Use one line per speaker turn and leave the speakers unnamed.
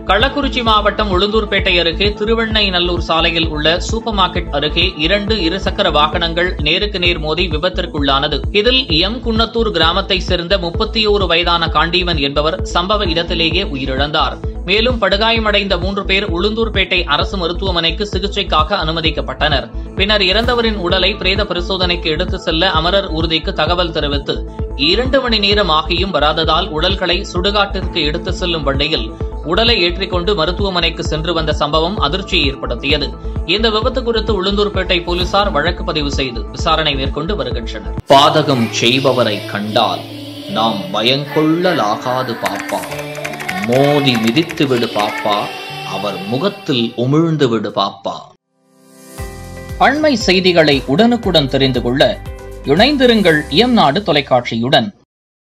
கள்ளக்குறிச்சி மாவட்டம் உளுந்தூர்பேட்டை அருகே திருவெண்ணைநல்லூர் சாலையில் உள்ள சூப்பர் மார்க்கெட் அருகே இரண்டு இருசக்கர வாகனங்கள் நேருக்கு நேர் மோதி விபத்திற்குள்ளானது இதில் எம் குன்னத்தூர் கிராமத்தைச் சேர்ந்த முப்பத்தி ஓரு வயதான காண்டீவன் என்பவர் சம்பவ இடத்திலேயே உயிரிழந்தார் மேலும் படுகாயமடைந்த மூன்று பேர் உளுந்தூர்பேட்டை அரசு மருத்துவமனைக்கு சிகிச்சைக்காக அனுமதிக்கப்பட்டனர் பின்னர் இறந்தவரின் உடலை பிரேத பரிசோதனைக்கு எடுத்து செல்ல அமரர் ஊர்திக்கு தகவல் தெரிவித்து இரண்டு மணி நேரம் ஆகியும் வராததால் உடல்களை சுடுகாட்டிற்கு எடுத்து செல்லும் வண்டியில் உடலை ஏற்றிக்கொண்டு மருத்துவமனைக்கு சென்று வந்த சம்பவம் அதிர்ச்சியை ஏற்படுத்தியது இந்த விபத்து குறித்து உளுந்தூர்பேட்டை போலீசார் வழக்கு பதிவு செய்து விசாரணை மேற்கொண்டு வருகின்றனர் பாதகம் செய்பவரை கண்டால் நாம் பயங்கொள்ளலாகாது பாப்பா மோதி மிதித்து விடு பாப்பா அவர் முகத்தில் உமிழ்ந்து விடு பாப்பா அண்மை செய்திகளை உடனுக்குடன் தெரிந்து கொள்ள இணைந்திருங்கள் இயம்நாடு தொலைக்காட்சியுடன்